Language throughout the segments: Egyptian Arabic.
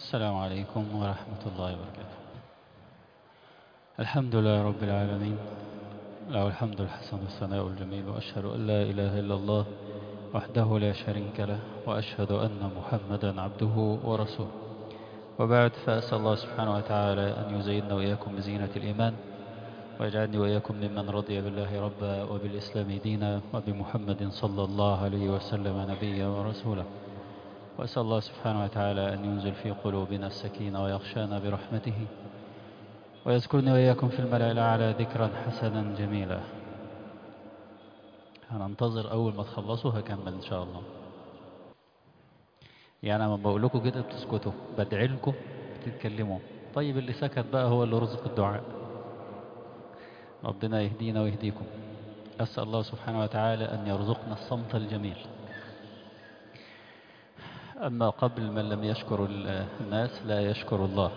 السلام عليكم ورحمة الله وبركاته الحمد لله رب العالمين له الحمد الحسن والثناء الجميل وأشهد أن لا إله إلا الله وحده لا شريك له وأشهد أن محمدا عبده ورسوله وبعد فأسأل الله سبحانه وتعالى أن يزيننا وإياكم بزينة الإيمان ويجعلني وإياكم ممن رضي بالله ربا وبالإسلام دينا وبمحمد صلى الله عليه وسلم نبيا ورسولا وأسأل الله سبحانه وتعالى أن ينزل في قلوبنا السكينة ويغشانا برحمته ويذكرني وإياكم في الملأ الأعلى ذكرا حسنا جميلا هننتظر أول ما تخلصوا هكمل إن شاء الله يعني لما بقول لكم كده بتسكتوا بدعي لكم بتتكلموا طيب اللي سكت بقى هو اللي رزق الدعاء ربنا يهدينا ويهديكم أسأل الله سبحانه وتعالى أن يرزقنا الصمت الجميل أما قبل من لم يشكر الناس لا يشكر الله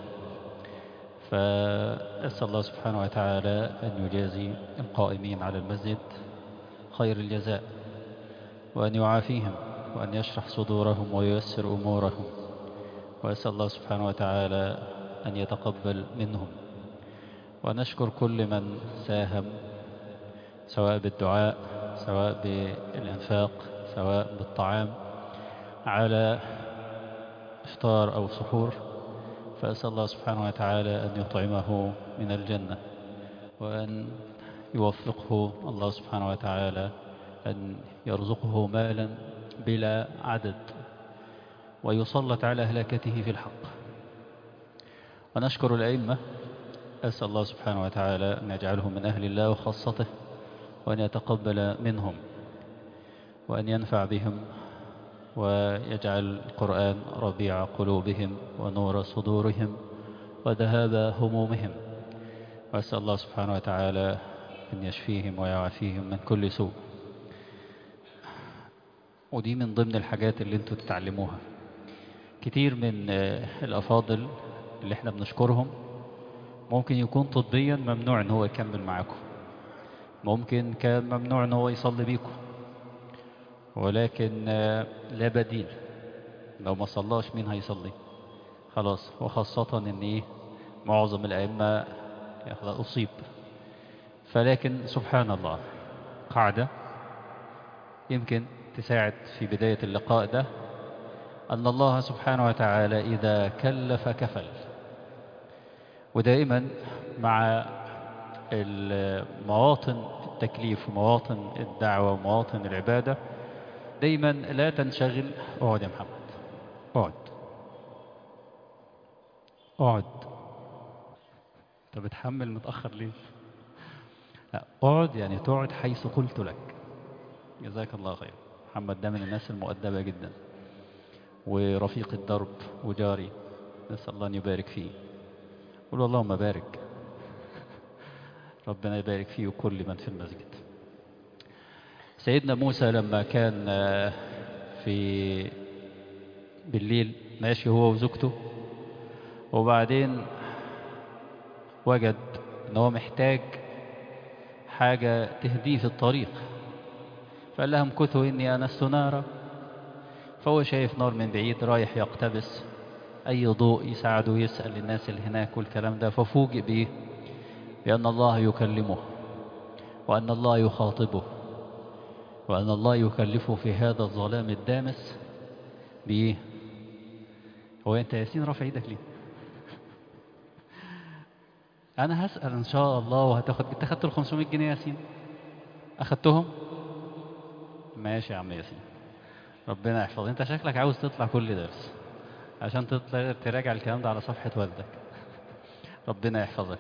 فأسأل الله سبحانه وتعالى أن يجازي القائمين على المسجد خير الجزاء وأن يعافيهم وأن يشرح صدورهم وييسر أمورهم وأسأل الله سبحانه وتعالى أن يتقبل منهم ونشكر كل من ساهم سواء بالدعاء سواء بالإنفاق سواء بالطعام على إفطار أو سحور فأسأل الله سبحانه وتعالى أن يطعمه من الجنة وأن يوفقه الله سبحانه وتعالى أن يرزقه مالا بلا عدد ويسلط على هلاكته في الحق ونشكر الأئمة أسأل الله سبحانه وتعالى أن يجعلهم من أهل الله وخاصته وأن يتقبل منهم وأن ينفع بهم ويجعل القرآن ربيع قلوبهم ونور صدورهم وذهاب همومهم وأسأل الله سبحانه وتعالى أن يشفيهم ويعافيهم من كل سوء ودي من ضمن الحاجات اللي انتوا تتعلموها كتير من الأفاضل اللي احنا بنشكرهم ممكن يكون طبيا ممنوع ان هو يكمل معاكم ممكن كان ممنوع ان هو يصلي بيكم ولكن لا بديل لو ما صلاش مين هيصلي خلاص وخاصة ان ايه معظم الائمة اصيب فلكن سبحان الله قاعدة يمكن تساعد في بداية اللقاء ده أن الله سبحانه وتعالى إذا كلف كفل ودائما مع مواطن التكليف ومواطن الدعوة ومواطن العبادة دايما لا تنشغل اقعد يا محمد اقعد اقعد انت بتحمل متأخر ليه لا اقعد يعني تقعد حيث قلت لك جزاك الله خير محمد ده من الناس المؤدبة جدا ورفيق الدرب وجاري نسأل الله أن يبارك فيه قول اللهم بارك ربنا يبارك فيه وكل من في المسجد سيدنا موسى لما كان في بالليل ماشي هو وزوجته وبعدين وجد ان هو محتاج حاجة تهديه في الطريق فقال لها امكثوا اني انست نارا فهو شايف نار من بعيد رايح يقتبس اي ضوء يساعده يسأل الناس اللي هناك والكلام ده ففوجئ بيه بأن الله يكلمه وأن الله يخاطبه وأن الله يكلفه في هذا الظلام الدامس بإيه هو أنت ياسين رافع ايدك ليه أنا هسأل إن شاء الله وهتاخد أنت خدت ال 500 جنيه ياسين أخدتهم ماشي يا عم ياسين ربنا يحفظك أنت شكلك عاوز تطلع كل درس عشان تطلع تراجع الكلام ده على صفحة والدك ربنا يحفظك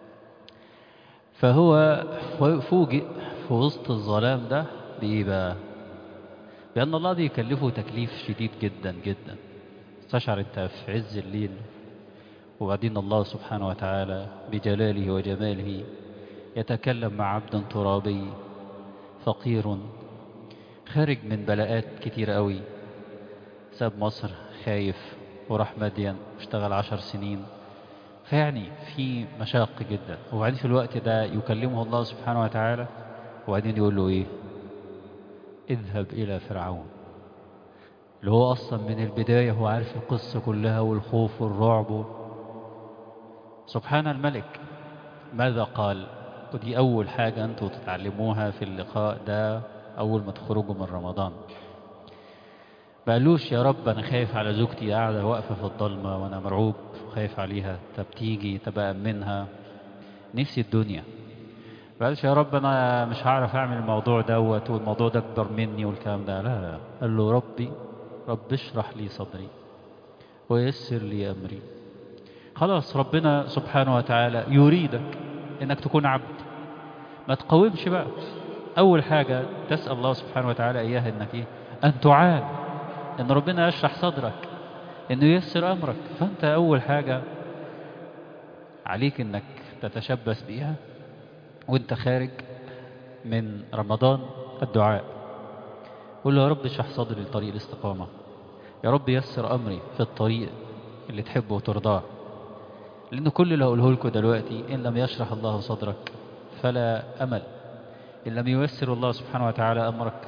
فهو فوجئ في وسط الظلام ده بإيه بقى بأن الله بيكلفه تكليف شديد جدا جدا استشعر انت في عز الليل وبعدين الله سبحانه وتعالى بجلاله وجماله يتكلم مع عبد ترابي فقير خارج من بلاءات كتير قوي ساب مصر خايف وراح مدين اشتغل عشر سنين فيعني في مشاق جدا وبعدين في الوقت ده يكلمه الله سبحانه وتعالى وبعدين يقول له ايه اذهب الى فرعون اللي هو أصلا من البداية هو عارف القصة كلها والخوف والرعب سبحان الملك ماذا قال ودي أول حاجة أنتوا تتعلموها في اللقاء ده أول ما تخرجوا من رمضان بقالوش يا رب أنا خايف على زوجتي قاعدة واقفة في الضلمة وأنا مرعوب خايف عليها طب تيجي طب أمنها نفسي الدنيا بقالش يا رب أنا مش هعرف أعمل الموضوع دوت والموضوع ده أكبر مني والكلام ده لا لا قال له ربي رب اشرح لي صدري ويسر لي أمري خلاص ربنا سبحانه وتعالى يريدك انك تكون عبد ما تقاومش بقى اول حاجة تسأل الله سبحانه وتعالى اياها انك ايه ان تعان ان ربنا يشرح صدرك انه ييسر امرك فانت اول حاجة عليك انك تتشبث بيها وانت خارج من رمضان الدعاء قول له يا رب اشرح صدري لطريق الاستقامة يا رب يسر امري في الطريق اللي تحبه وترضاه لأن كل اللي هقوله لكم دلوقتي إن لم يشرح الله صدرك فلا أمل إن لم ييسر الله سبحانه وتعالى أمرك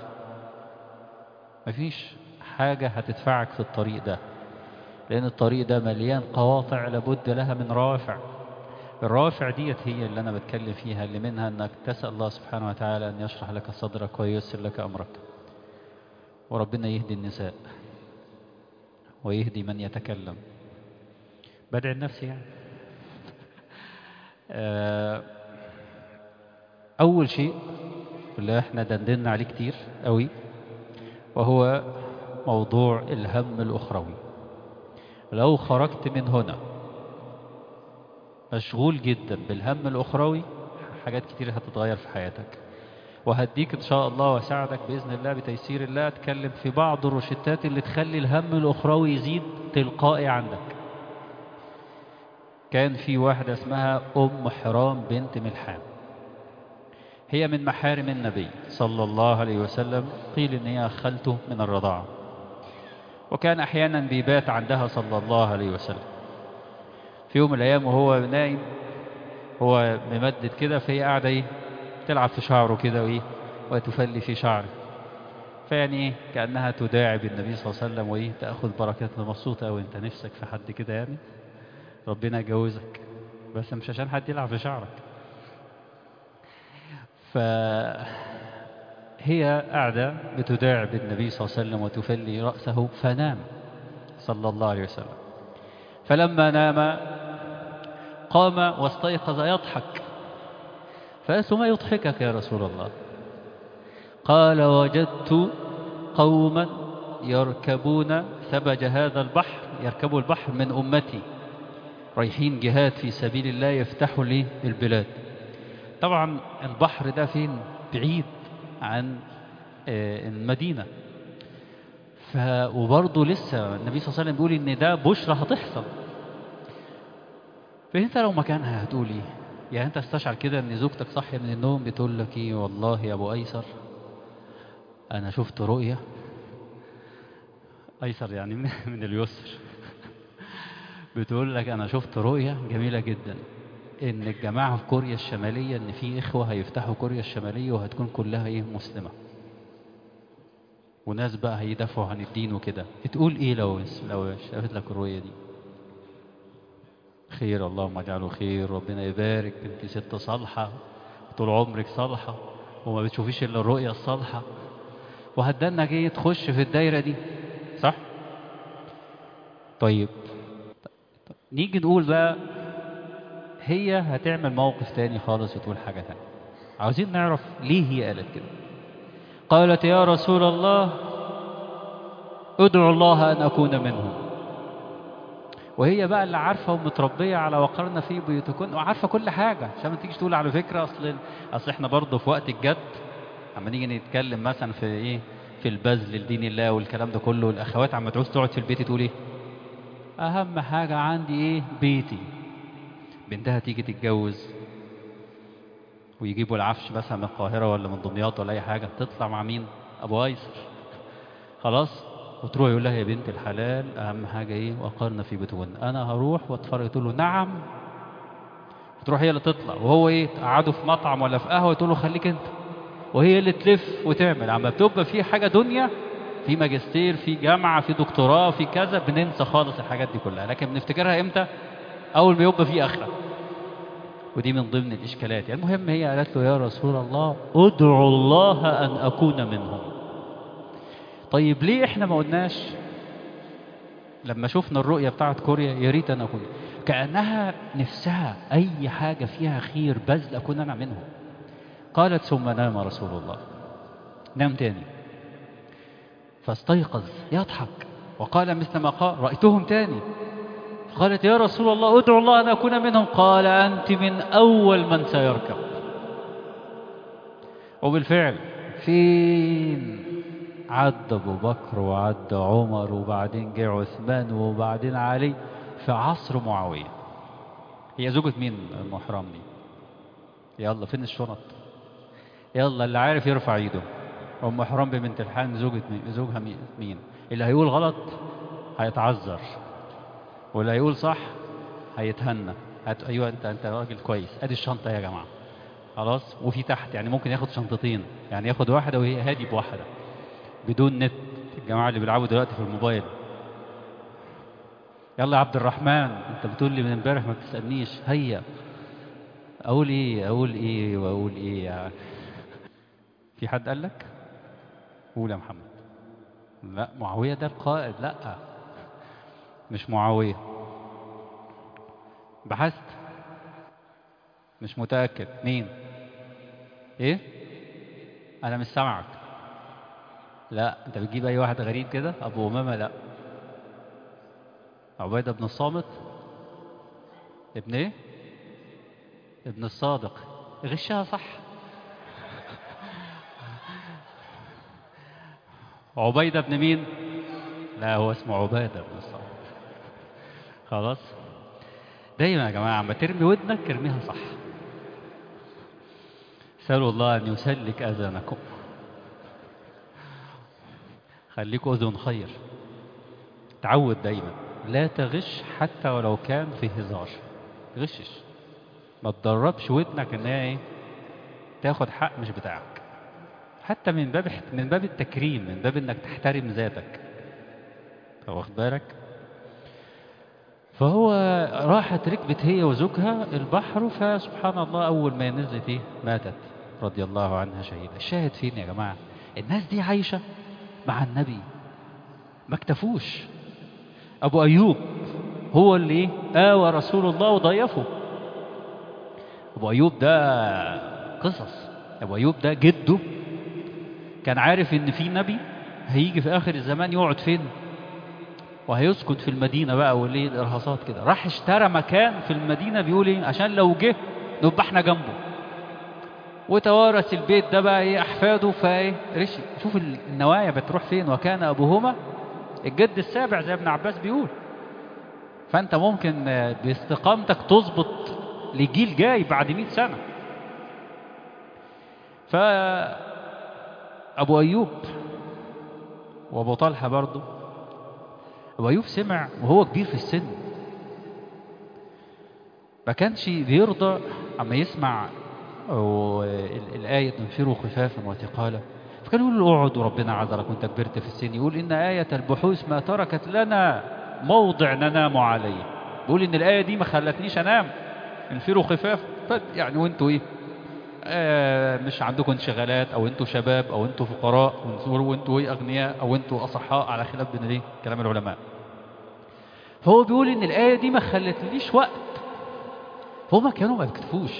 مفيش حاجة هتدفعك في الطريق ده لأن الطريق ده مليان قواطع لابد لها من روافع الروافع ديت هي اللي أنا بتكلم فيها اللي منها أنك تسأل الله سبحانه وتعالى أن يشرح لك صدرك وييسر لك أمرك وربنا يهدي النساء ويهدي من يتكلم بدع النفس يعني أول شيء اللي احنا دندنا عليه كتير قوي وهو موضوع الهم الأخروي لو خرجت من هنا مشغول جدا بالهم الأخروي حاجات كتير هتتغير في حياتك وهديك إن شاء الله وساعدك بإذن الله بتيسير الله أتكلم في بعض الروشتات اللي تخلي الهم الأخروي يزيد تلقائي عندك كان في واحدة اسمها أم حرام بنت ملحان هي من محارم النبي صلى الله عليه وسلم قيل إن هي خالته من الرضاعة وكان أحيانا بيبات عندها صلى الله عليه وسلم في يوم من الأيام وهو نايم هو ممدد كده فهي قاعدة إيه تلعب في شعره كده وإيه وتفلي في شعره فيعني إيه كأنها تداعب النبي صلى الله عليه وسلم وإيه تأخذ بركاتنا مبسوطة أو أنت نفسك في حد كده يعني ربنا يجوزك بس مش عشان حد يلعب في شعرك فهي قاعدة بتداعب النبي صلى الله عليه وسلم وتفلي رأسه فنام صلى الله عليه وسلم فلما نام قام واستيقظ يضحك فقالت ما يضحكك يا رسول الله قال وجدت قوما يركبون ثبج هذا البحر يركبوا البحر من أمتي رايحين جهاد في سبيل الله يفتحوا لي البلاد طبعا البحر ده فين بعيد عن المدينة ف وبرضه لسه النبي صلى الله عليه وسلم بيقول ان ده بشرى هتحصل فانت لو مكانها هتقول ايه يعني انت استشعر كده ان زوجتك صاحيه من النوم بتقول لك ايه والله يا ابو ايسر انا شفت رؤيه ايسر يعني من اليسر بتقول لك انا شفت رؤيه جميله جدا ان الجماعه في كوريا الشماليه ان في اخوه هيفتحوا كوريا الشماليه وهتكون كلها ايه مسلمه وناس بقى هيدافعوا عن الدين وكده تقول ايه لو لو شافت لك الرؤيه دي خير اللهم اجعله خير ربنا يبارك انت ست صالحه طول عمرك صالحه وما بتشوفيش الا الرؤيه الصالحه وهتدنك ايه تخش في الدايره دي صح طيب نيجي نقول بقى هي هتعمل موقف تاني خالص وتقول حاجة تانية عاوزين نعرف ليه هي قالت كده قالت يا رسول الله ادعو الله أن أكون منهم وهي بقى اللي عارفة ومتربية على وقرنا في بيوتكن وعارفة كل حاجة عشان ما تيجي تقول على فكرة أصل أصل إحنا برضه في وقت الجد اما نيجي نتكلم مثلا في إيه في البذل لدين الله والكلام ده كله الأخوات عم تعوز تقعد في البيت تقول إيه أهم حاجة عندي إيه بيتي بنتها تيجي تتجوز ويجيبوا العفش مثلا من القاهرة ولا من دمياط ولا أي حاجة تطلع مع مين أبو أيسر خلاص وتروح يقول لها يا بنت الحلال أهم حاجة إيه وقرنا في بيتهن أنا هروح واتفرج تقول له نعم تروح هي اللي تطلع وهو إيه قعدوا في مطعم ولا في قهوة تقول له خليك أنت وهي اللي تلف وتعمل عما بتبقى في حاجة دنيا في ماجستير في جامعة في دكتوراه في كذا بننسى خالص الحاجات دي كلها لكن بنفتكرها امتى أول ما يبقى في آخرة ودي من ضمن الإشكالات يعني المهم هي قالت له يا رسول الله ادعو الله أن أكون منهم طيب ليه احنا ما قلناش لما شفنا الرؤية بتاعت كوريا يا ريت أنا أكون كأنها نفسها أي حاجة فيها خير بذل أكون أنا منهم قالت ثم نام رسول الله نام تاني فاستيقظ يضحك وقال مثل ما قال رأيتهم تاني قالت يا رسول الله ادعو الله أن أكون منهم قال أنت من أول من سيركب وبالفعل فين عد أبو بكر وعد عمر وبعدين جه عثمان وبعدين علي في عصر معاوية هي زوجة مين المحرم دي يلا فين الشنط يلا اللي عارف يرفع ايده ام حرام بنت الحان زوجة مين زوجها مين مين اللي هيقول غلط هيتعذر واللي هيقول صح هيتهنى هت... ايوه انت انت راجل كويس ادي الشنطه يا جماعه خلاص وفي تحت يعني ممكن ياخد شنطتين يعني ياخد واحده وهي هادي بواحده بدون نت الجماعه اللي بيلعبوا دلوقتي في الموبايل يلا يا عبد الرحمن انت بتقول لي من امبارح ما بتسالنيش هيا اقول ايه اقول ايه واقول ايه يعني في حد قال لك قول يا محمد لا معاويه ده القائد لا مش معاويه بحثت مش متاكد مين ايه انا مش سامعك لا انت بتجيب اي واحد غريب كده ابو امامه لا عبيده بن الصامت ابن ايه ابن الصادق غشها صح عبيدة بن مين لا هو اسمه عبادة بن الصامت خلاص دايما يا جماعة عم ترمي ودنك ارميها صح سألوا الله أن يسلك أذانكم خليكوا أذن خير تعود دايما لا تغش حتى ولو كان في هزار غشش ما تدربش ودنك ان هي ايه تاخد حق مش بتاعك حتى من باب من باب التكريم من باب انك تحترم ذاتك واخد بالك فهو راحت ركبت هي وزوجها البحر فسبحان الله اول ما نزلت ايه ماتت رضي الله عنها شهيده الشاهد فين يا جماعه الناس دي عايشه مع النبي ما اكتفوش ابو ايوب هو اللي آوى رسول الله وضيفه أبو أيوب ده قصص أبو أيوب ده جده كان عارف إن في نبي هيجي في آخر الزمان يقعد فين وهيسكن في المدينة بقى وليه الإرهاصات كده راح اشترى مكان في المدينة بيقول إيه عشان لو جه نبقى احنا جنبه وتوارث البيت ده بقى ايه احفاده فايه رشي شوف النوايا بتروح فين وكان ابوهما الجد السابع زي ابن عباس بيقول فانت ممكن باستقامتك تظبط لجيل جاي بعد 100 سنة فأبو أيوب وأبو طلحة برضه أبو أيوب سمع وهو كبير في السن ما كانش بيرضى أما يسمع الآية انفروا خفافا وثقالا فكان يقول له اقعد وربنا عذرك وانت كبرت في السن يقول إن آية البحوث ما تركت لنا موضع ننام عليه بيقول إن الآية دي ما خلتنيش أنام انفروا خفاف يعني وانتوا ايه آه مش عندكم انشغالات او انتوا شباب او انتوا فقراء وانتوا ايه اغنياء او انتوا اصحاء على خلاف بين ايه كلام العلماء فهو بيقول ان الايه دي ما خلتليش وقت فهم كانوا ما بيكتفوش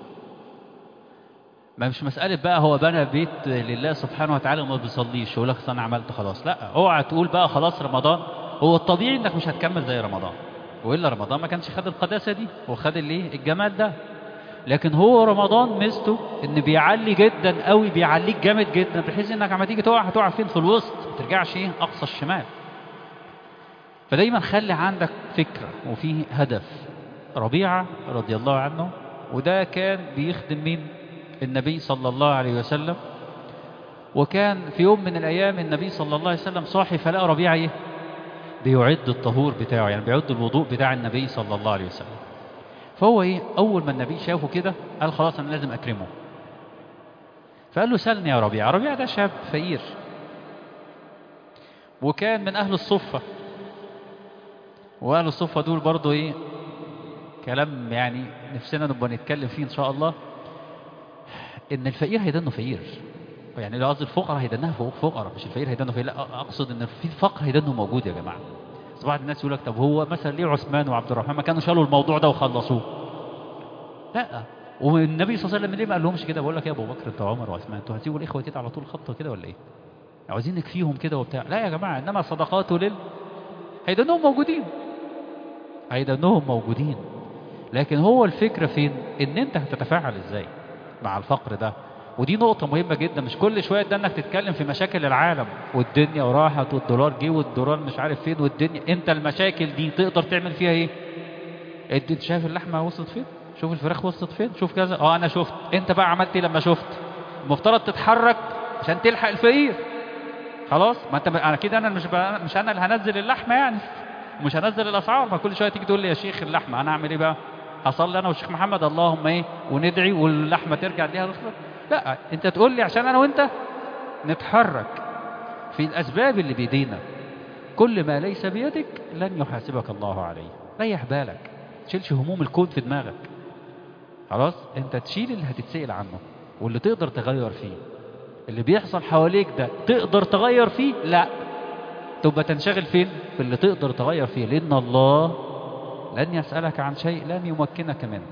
ما مش مسألة بقى هو بنى بيت لله سبحانه وتعالى وما بيصليش يقول لك انا عملت خلاص لا اوعى تقول بقى خلاص رمضان هو الطبيعي انك مش هتكمل زي رمضان والا رمضان ما كانش خد القداسه دي وخد الايه الجمال ده لكن هو رمضان ميزته ان بيعلي جدا قوي بيعليك جامد جدا بحيث انك عم تيجي تقع هتقع فين في الوسط ما ترجعش ايه اقصى الشمال فدايما خلي عندك فكره وفيه هدف ربيعه رضي الله عنه وده كان بيخدم مين النبي صلى الله عليه وسلم وكان في يوم من الايام النبي صلى الله عليه وسلم صاحي فلقى ربيعه ايه بيعد الطهور بتاعه يعني بيعد الوضوء بتاع النبي صلى الله عليه وسلم فهو ايه اول ما النبي شافه كده قال خلاص انا لازم اكرمه فقال له سلني يا ربيع ربيع ده شاب فقير وكان من أهل الصفة وأهل الصفة دول برضو إيه كلام يعني نفسنا نبقى نتكلم فيه إن شاء الله إن الفقير هيدنه فقير يعني لو قصدي الفقراء هيدنها فوق فقراء مش الفقير هيدنه فقير لا أقصد إن في فقر هيدنه موجود يا جماعة بس بعض الناس يقول لك طب هو مثلا ليه عثمان وعبد الرحمن ما كانوا شالوا الموضوع ده وخلصوه لا والنبي صلى الله عليه وسلم ليه ما قال لهمش كده بقول لك يا ابو بكر انت وعمر وعثمان انتوا هتسيبوا الاخوه كده على طول خطه كده ولا ايه عاوزين نكفيهم كده وبتاع لا يا جماعه انما الصدقات لل هيدنهم موجودين هيدنهم موجودين لكن هو الفكره فين ان انت هتتفاعل ازاي مع الفقر ده ودي نقطة مهمة جدا مش كل شوية ده انك تتكلم في مشاكل العالم والدنيا وراحت والدولار جه والدولار مش عارف فين والدنيا انت المشاكل دي تقدر تعمل فيها ايه؟ انت شايف اللحمة وصلت فين؟ شوف الفراخ وصلت فين؟ شوف كذا اه انا شفت انت بقى عملت ايه لما شفت؟ المفترض تتحرك عشان تلحق الفقير خلاص ما انت انا كده انا مش بقى مش انا اللي هنزل اللحمة يعني مش هنزل الاسعار ما كل شوية تيجي تقول لي يا شيخ اللحمة انا اعمل ايه بقى؟ هصلي انا والشيخ محمد اللهم ايه وندعي واللحمة ترجع ليها رخصة لا انت تقول لي عشان انا وانت نتحرك في الاسباب اللي بيدينا كل ما ليس بيدك لن يحاسبك الله عليه ريح بالك تشيلش هموم الكون في دماغك خلاص انت تشيل اللي هتتسأل عنه واللي تقدر تغير فيه اللي بيحصل حواليك ده تقدر تغير فيه لا تبقى تنشغل فين في اللي تقدر تغير فيه لان الله لن يسألك عن شيء لن يمكنك منه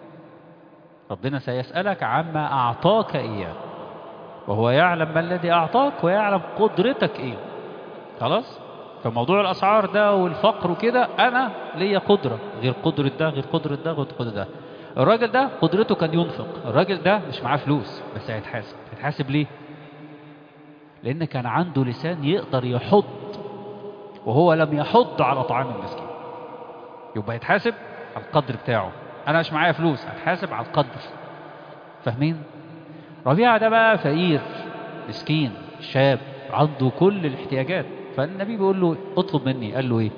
ربنا سيسألك عما أعطاك إياه وهو يعلم ما الذي أعطاك ويعلم قدرتك إيه خلاص فموضوع الأسعار ده والفقر وكده أنا ليا قدرة غير قدرة ده غير قدرة ده غير قدرة ده الراجل ده قدرته كان ينفق الراجل ده مش معاه فلوس بس هيتحاسب هيتحاسب ليه لأن كان عنده لسان يقدر يحض وهو لم يحض على طعام المسكين يبقى يتحاسب على القدر بتاعه انا مش معايا فلوس هتحاسب على القدر فاهمين ربيعه ده بقى فقير مسكين شاب عنده كل الاحتياجات فالنبي بيقول له اطلب مني قال له ايه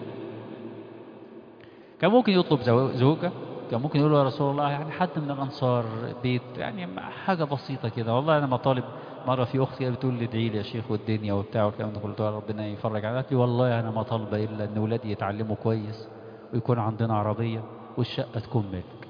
كان ممكن يطلب زوجة كان ممكن يقول له يا رسول الله يعني حد من الانصار بيت يعني حاجه بسيطه كده والله انا ما طالب مره في اختي بتقول لي ادعي لي يا شيخ والدنيا وبتاع والكلام ده قلت لها ربنا يفرج عليها قالت لي والله انا ما طالبه الا ان ولادي يتعلموا كويس ويكون عندنا عربيه والشقه تكون ملك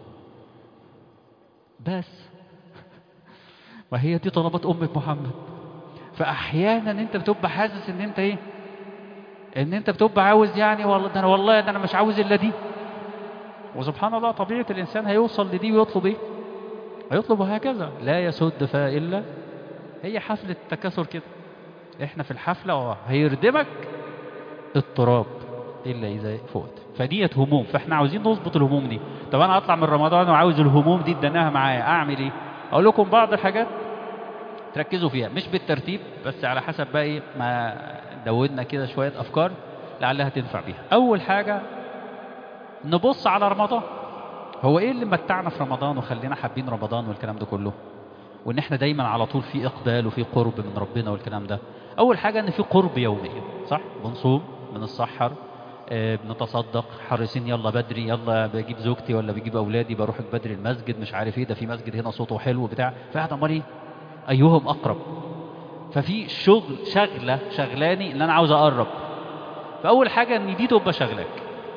بس ما هي دي طلبات أمة محمد فأحيانا أنت بتبقى حاسس أن أنت إيه أن أنت بتبقى عاوز يعني والله ده أنا والله ده أنا مش عاوز إلا دي وسبحان الله طبيعة الإنسان هيوصل لدي ويطلب إيه هيطلب هكذا لا يسد فيها إلا هي حفلة تكاثر كده إحنا في الحفلة هيردمك التراب إلا إذا فوت فديت هموم فإحنا عاوزين نظبط الهموم دي طب أنا أطلع من رمضان وعاوز الهموم دي ادناها معايا أعمل إيه أقول لكم بعض الحاجات تركزوا فيها مش بالترتيب بس على حسب بقى إيه ما دودنا كده شوية أفكار لعلها تنفع بيها أول حاجة نبص على رمضان هو ايه اللي متعنا في رمضان وخلينا حابين رمضان والكلام ده كله وان احنا دايما على طول في اقبال وفي قرب من ربنا والكلام ده اول حاجة ان في قرب يوميا صح بنصوم بنتسحر آه بنتصدق حريصين يلا بدري يلا بجيب زوجتي ولا بجيب اولادي بروح بدري المسجد مش عارف ايه ده في مسجد هنا صوته حلو بتاع فقاعد امال ايه ايهم اقرب ففي شغل شغله شغلاني ان انا عاوز اقرب فاول حاجه ان دي تبقى شغلاك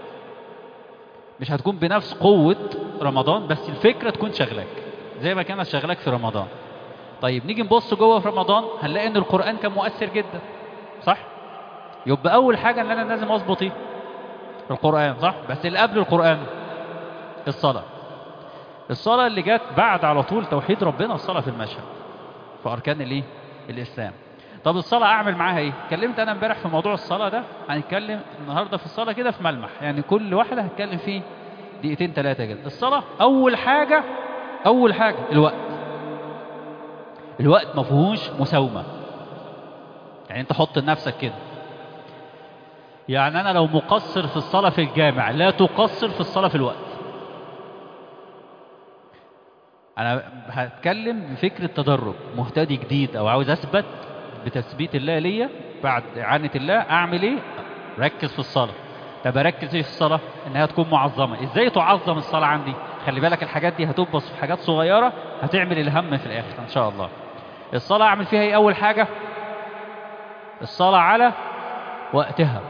مش هتكون بنفس قوة رمضان بس الفكرة تكون شغلاك زي ما كانت شغلاك في رمضان طيب نيجي نبص جوه في رمضان هنلاقي ان القرآن كان مؤثر جدا صح يبقى اول حاجة ان انا لازم اظبط ايه القرآن صح بس اللي قبل القرآن الصلاة الصلاة اللي جت بعد على طول توحيد ربنا الصلاة في المشهد في اركان الايه الاسلام طب الصلاة أعمل معاها إيه؟ اتكلمت أنا امبارح في موضوع الصلاة ده هنتكلم النهاردة في الصلاة كده في ملمح يعني كل واحدة هتكلم فيه دقيقتين ثلاثة كده الصلاة أول حاجة أول حاجة الوقت الوقت ما فيهوش مساومة يعني أنت حط لنفسك كده يعني أنا لو مقصر في الصلاة في الجامع لا تقصر في الصلاة في الوقت أنا هتكلم بفكرة تدرج مهتدي جديد أو عاوز أثبت بتثبيت الله ليا بعد إعانة الله أعمل إيه؟ ركز في الصلاة طب أركز إيه في الصلاة؟ إنها تكون معظمة إزاي تعظم الصلاة عندي؟ خلي بالك الحاجات دي هتبص في حاجات صغيرة هتعمل الهم في الآخر إن شاء الله الصلاة أعمل فيها إيه أول حاجة؟ الصلاة على وقتها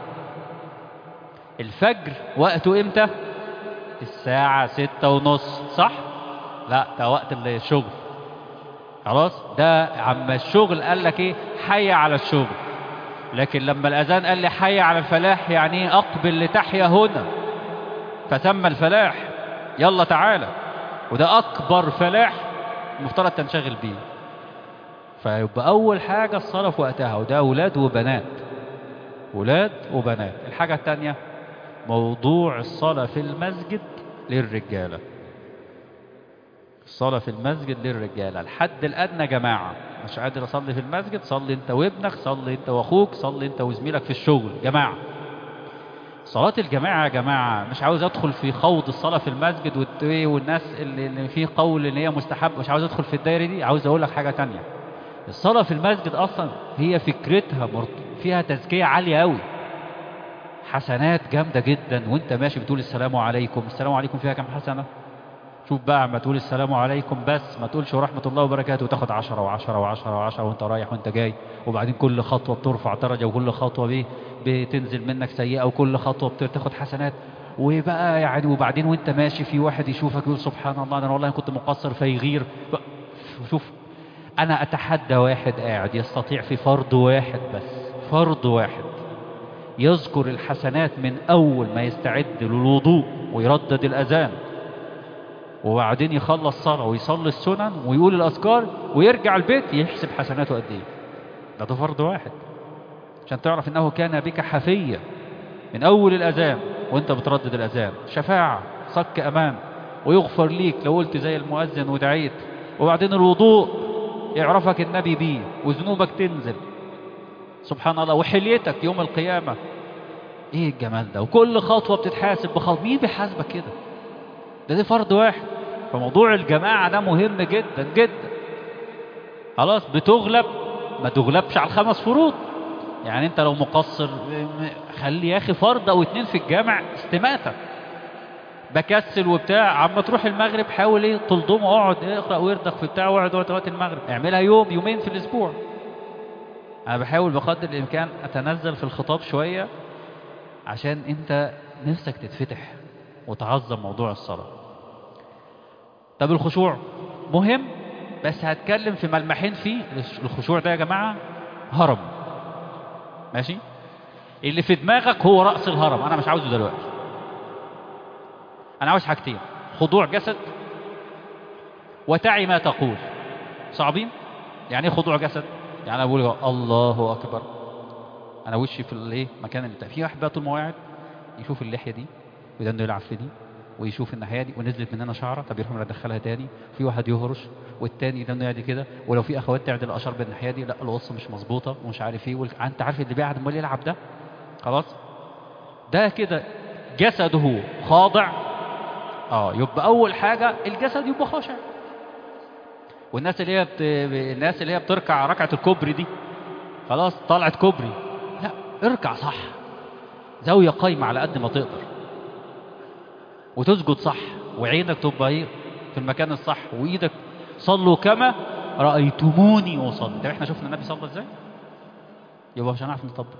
الفجر وقته امتى الساعة ستة ونص صح لا ده وقت الشغل خلاص ده عم الشغل قال لك ايه حي على الشغل لكن لما الاذان قال لي حي على الفلاح يعني ايه اقبل لتحيا هنا فسمى الفلاح يلا تعالى وده اكبر فلاح المفترض تنشغل بيه فيبقى اول حاجه الصلاه في وقتها وده اولاد وبنات ولاد وبنات الحاجه الثانيه موضوع الصلاه في المسجد للرجاله الصلاه في المسجد للرجاله الحد الادنى جماعه مش قادر اصلي في المسجد صلي انت وابنك صلي انت واخوك صلي انت وزميلك في الشغل جماعه صلاة الجماعة يا جماعة مش عاوز ادخل في خوض الصلاة في المسجد والت- والناس اللي اللي فيه قول ان هي مستحب مش عاوز ادخل في الدايرة دي عاوز اقول لك حاجة تانية الصلاة في المسجد اصلا هي فكرتها مرت- فيها تزكية عالية قوي حسنات جامدة جدا وانت ماشي بتقول السلام عليكم السلام عليكم فيها كم حسنة شوف بقى ما تقول السلام عليكم بس ما تقولش ورحمة الله وبركاته وتاخد عشرة وعشرة وعشرة وعشرة وانت رايح وانت جاي وبعدين كل خطوة بترفع درجة وكل خطوة بيه بتنزل منك سيئة وكل خطوة بتاخد حسنات وبقى يعني وبعدين وانت ماشي في واحد يشوفك يقول سبحان الله انا والله كنت مقصر فيغير بقى شوف انا اتحدى واحد قاعد يستطيع في فرض واحد بس فرض واحد يذكر الحسنات من اول ما يستعد للوضوء ويردد الاذان وبعدين يخلص صلاة ويصلي السنن ويقول الأذكار ويرجع البيت يحسب حسناته قد إيه ده ده فرض واحد عشان تعرف إنه كان بك حفية من أول الأذان وأنت بتردد الأذان شفاعة صك أمان ويغفر ليك لو قلت زي المؤذن ودعيت وبعدين الوضوء يعرفك النبي بيه وذنوبك تنزل سبحان الله وحليتك يوم القيامة ايه الجمال ده وكل خطوة بتتحاسب بخطوة مين بيحاسبك كده ده دي فرض واحد فموضوع الجماعة ده مهم جدا جدا خلاص بتغلب ما تغلبش على الخمس فروض يعني انت لو مقصر م- خلي يا اخي فرض او اتنين في الجامع استماتة بكسل وبتاع عما تروح المغرب حاول ايه تلضمه اقعد اقرا ويردق في بتاع واقعد وقت وقت المغرب اعملها يوم يومين في الاسبوع انا بحاول بقدر الامكان اتنزل في الخطاب شويه عشان انت نفسك تتفتح وتعظم موضوع الصلاه طب الخشوع مهم بس هتكلم في ملمحين فيه الخشوع ده يا جماعه هرم ماشي اللي في دماغك هو راس الهرم انا مش عاوزه دلوقتي انا عاوز حاجتين خضوع جسد وتعي ما تقول صعبين يعني ايه خضوع جسد يعني انا بقول الله اكبر انا وشي في الايه مكان اللي في واحد بقى طول ما هو قاعد يشوف اللحيه دي ودانه يلعب في دي ويشوف الناحيه دي ونزلت من هنا شعره طب يروح يدخلها تاني في واحد يهرش والتاني دانه يعدي كده ولو في اخوات تعدل الاشار بالناحيه دي لا القصه مش مظبوطه ومش عارف ايه وال- انت عارف اللي بيقعد امال يلعب ده خلاص ده كده جسده خاضع اه يبقى اول حاجه الجسد يبقى خاشع والناس اللي هي بت... الناس اللي هي بتركع ركعه الكوبري دي خلاص طلعت كوبري لا اركع صح زاويه قايمه على قد ما تقدر وتسجد صح وعينك تبقى ايه في المكان الصح وايدك صلوا كما رايتموني اصلي طب احنا شفنا النبي صلى ازاي يبقى مش هنعرف نطبق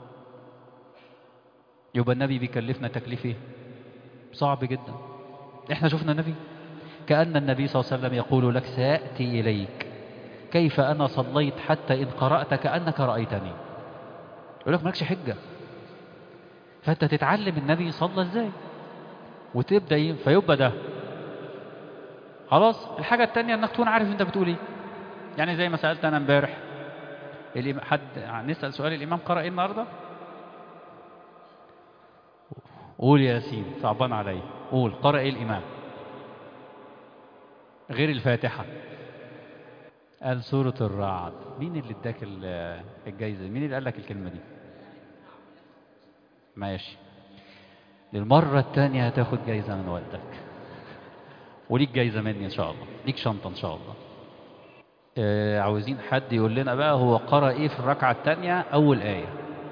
يبقى النبي بيكلفنا تكليف ايه صعب جدا احنا شفنا النبي كأن النبي صلى الله عليه وسلم يقول لك سأتي إليك كيف أنا صليت حتى إن قرأت كأنك رأيتني يقول لك مالكش حجة فأنت تتعلم النبي صلى إزاي وتبدأ ي- فيبقى ده خلاص الحاجة التانية انك تكون عارف انت بتقول ايه يعني زي ما سألت انا امبارح الإمام- حد نسأل سؤال الامام قرأ ايه النهارده قول يا ياسين صعبان عليا قول قرأ ايه الامام غير الفاتحة قال سورة الرعد مين اللي اداك ال- الجايزة مين اللي قال لك الكلمة دي ماشي للمرة التانية هتاخد جايزة من والدك وليك جايزة مني إن شاء الله ليك شنطة إن شاء الله آه عاوزين حد يقول لنا بقى هو قرأ إيه في الركعة التانية أول آية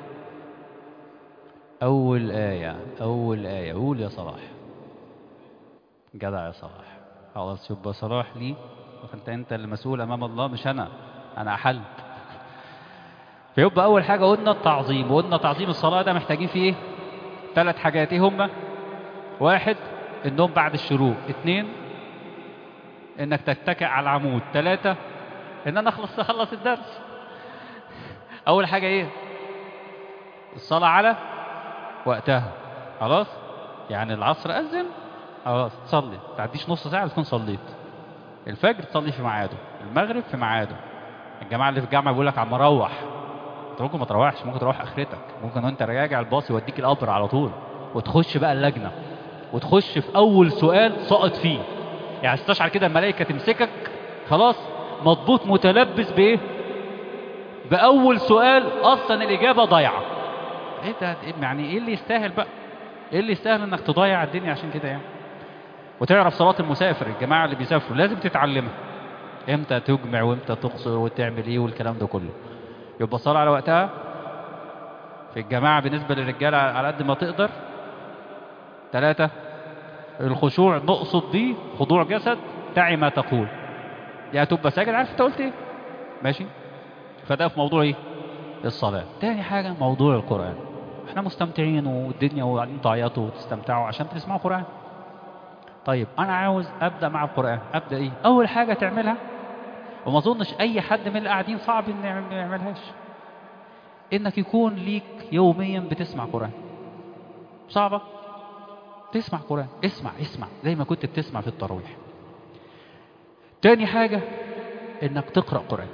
أول آية أول آية قول يا صلاح جدع يا صلاح خلاص يبقى صلاح لي انت انت اللي مسؤول امام الله مش انا انا احلت فيبقى أول حاجة قلنا التعظيم وقلنا تعظيم الصلاة ده محتاجين فيه إيه؟ ثلاث حاجات إيه هما؟ واحد النوم بعد الشروق اثنين إنك تتكئ على العمود ثلاثة إن أنا أخلص أخلص الدرس أول حاجة إيه؟ الصلاة على وقتها خلاص؟ يعني العصر أذن خلاص تصلي ما تعديش نص ساعة تكون صليت الفجر تصلي في ميعاده المغرب في ميعاده الجماعة اللي في الجامعة بيقول لك عم اروح انت ممكن ما تروحش ممكن تروح اخرتك ممكن وانت راجع الباص يوديك القبر على طول وتخش بقى اللجنة وتخش في اول سؤال سقط فيه يعني تستشعر كده الملائكة تمسكك خلاص مضبوط متلبس بايه باول سؤال اصلا الاجابة ضايعة ايه ده يعني ايه اللي يستاهل بقى ايه اللي يستاهل انك تضيع الدنيا عشان كده يعني وتعرف صلاة المسافر الجماعة اللي بيسافروا لازم تتعلمها امتى تجمع وامتى تقصر وتعمل ايه والكلام ده كله يبقى الصلاة على وقتها في الجماعة بالنسبة للرجالة على قد ما تقدر ثلاثة الخشوع نقصد بيه خضوع جسد تعي ما تقول يعني تبقى ساجد عارف انت قلت ايه ماشي فده في موضوع ايه الصلاة تاني حاجة موضوع القرآن احنا مستمتعين والدنيا وقاعدين تعيطوا وتستمتعوا عشان تسمعوا قرآن طيب انا عاوز ابدا مع القران ابدا ايه اول حاجه تعملها وما اظنش اي حد من اللي قاعدين صعب ان يعمل- ما يعملهاش انك يكون ليك يوميا بتسمع قران صعبه تسمع قران اسمع اسمع زي ما كنت بتسمع في التراويح تاني حاجه انك تقرا قران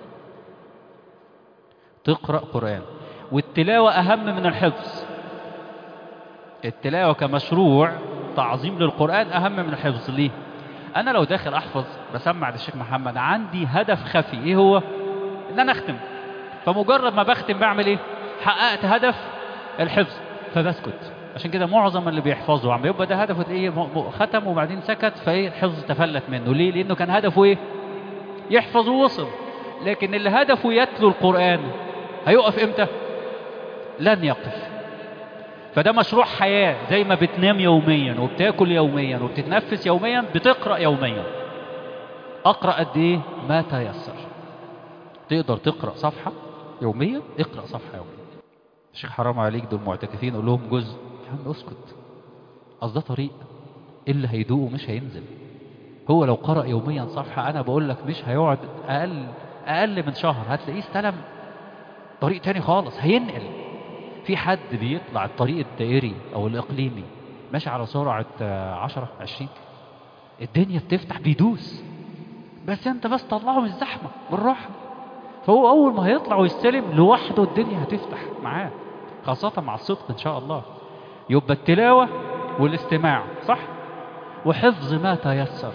تقرا قران والتلاوه اهم من الحفظ التلاوة كمشروع تعظيم للقرآن أهم من الحفظ ليه؟ أنا لو داخل أحفظ بسمع للشيخ محمد عندي هدف خفي إيه هو؟ إن أنا أختم فمجرد ما بختم بعمل إيه؟ حققت هدف الحفظ فبسكت عشان كده معظم اللي بيحفظوا عم يبقى ده هدفه تلاقيه م- م- ختم وبعدين سكت فايه الحفظ تفلت منه ليه؟ لأنه كان هدفه إيه؟ يحفظ ووصل لكن اللي هدفه يتلو القرآن هيقف إمتى؟ لن يقف فده مشروع حياة زي ما بتنام يوميا وبتاكل يوميا وبتتنفس يوميا بتقرأ يوميا أقرأ قد إيه ما تيسر تقدر تقرأ صفحة يوميا اقرأ صفحة يوميا الشيخ حرام عليك دول معتكفين قول لهم جزء يا عم اسكت أصل ده طريق اللي هيدوقه مش هينزل هو لو قرأ يوميا صفحة أنا بقول لك مش هيقعد أقل أقل من شهر هتلاقيه استلم طريق تاني خالص هينقل في حد بيطلع الطريق الدائري او الاقليمي ماشي على سرعة آه، 10 20 الدنيا بتفتح بيدوس بس انت بس طلعه من الزحمة بالراحة فهو اول ما هيطلع ويستلم لوحده الدنيا هتفتح معاه خاصة مع الصدق ان شاء الله يبقى التلاوة والاستماع صح وحفظ ما تيسر